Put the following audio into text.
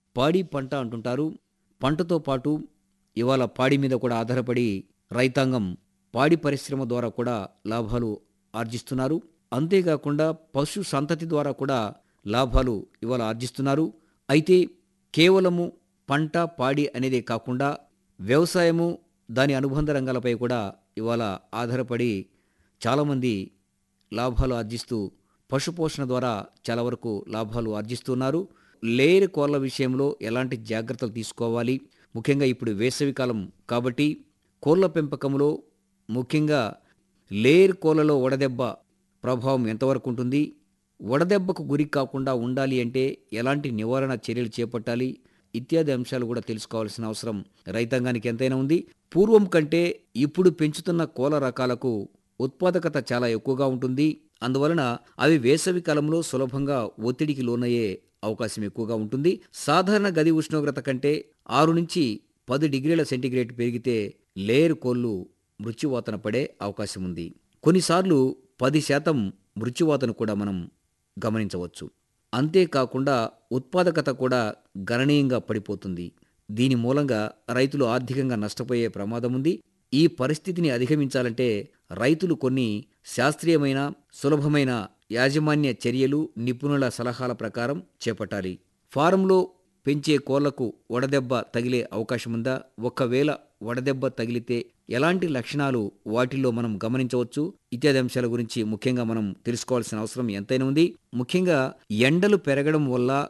పాడి పంట అంటుంటారు పంటతో పాటు ఇవాళ పాడి మీద కూడా ఆధారపడి రైతాంగం పాడి పరిశ్రమ ద్వారా కూడా లాభాలు ఆర్జిస్తున్నారు అంతేకాకుండా పశు సంతతి ద్వారా కూడా లాభాలు ఇవాళ ఆర్జిస్తున్నారు అయితే కేవలము పంట పాడి అనేదే కాకుండా వ్యవసాయము దాని అనుబంధ రంగాలపై కూడా ఇవాళ ఆధారపడి చాలామంది లాభాలు ఆర్జిస్తూ పశుపోషణ ద్వారా చాలా వరకు లాభాలు ఆర్జిస్తున్నారు లేయర్ కోళ్ళ విషయంలో ఎలాంటి జాగ్రత్తలు తీసుకోవాలి ముఖ్యంగా ఇప్పుడు వేసవికాలం కాబట్టి కోళ్ళ పెంపకంలో ముఖ్యంగా లేయర్ కోళ్ళలో వడదెబ్బ ప్రభావం ఎంతవరకు ఉంటుంది వడదెబ్బకు గురి కాకుండా ఉండాలి అంటే ఎలాంటి నివారణ చర్యలు చేపట్టాలి ఇత్యాది అంశాలు కూడా తెలుసుకోవాల్సిన అవసరం రైతాంగానికి ఎంతైనా ఉంది పూర్వం కంటే ఇప్పుడు పెంచుతున్న కోళ్ళ రకాలకు ఉత్పాదకత చాలా ఎక్కువగా ఉంటుంది అందువలన అవి వేసవి కాలంలో సులభంగా ఒత్తిడికి లోనయ్యే అవకాశం ఎక్కువగా ఉంటుంది సాధారణ గది ఉష్ణోగ్రత కంటే ఆరు నుంచి పది డిగ్రీల సెంటీగ్రేడ్ పెరిగితే లేయర్ కోళ్ళు మృత్యువాతన పడే అవకాశం ఉంది కొన్నిసార్లు పది శాతం మృత్యువాతను కూడా మనం గమనించవచ్చు అంతేకాకుండా ఉత్పాదకత కూడా గణనీయంగా పడిపోతుంది దీని మూలంగా రైతులు ఆర్థికంగా నష్టపోయే ప్రమాదం ఉంది ఈ పరిస్థితిని అధిగమించాలంటే రైతులు కొన్ని శాస్త్రీయమైన సులభమైన యాజమాన్య చర్యలు నిపుణుల సలహాల ప్రకారం చేపట్టాలి ఫారంలో పెంచే కోళ్లకు వడదెబ్బ తగిలే అవకాశముందా ఒకవేళ వడదెబ్బ తగిలితే ఎలాంటి లక్షణాలు వాటిల్లో మనం గమనించవచ్చు ఇత్యాది అంశాల గురించి ముఖ్యంగా మనం తెలుసుకోవాల్సిన అవసరం ఎంతైనా ఉంది ముఖ్యంగా ఎండలు పెరగడం వల్ల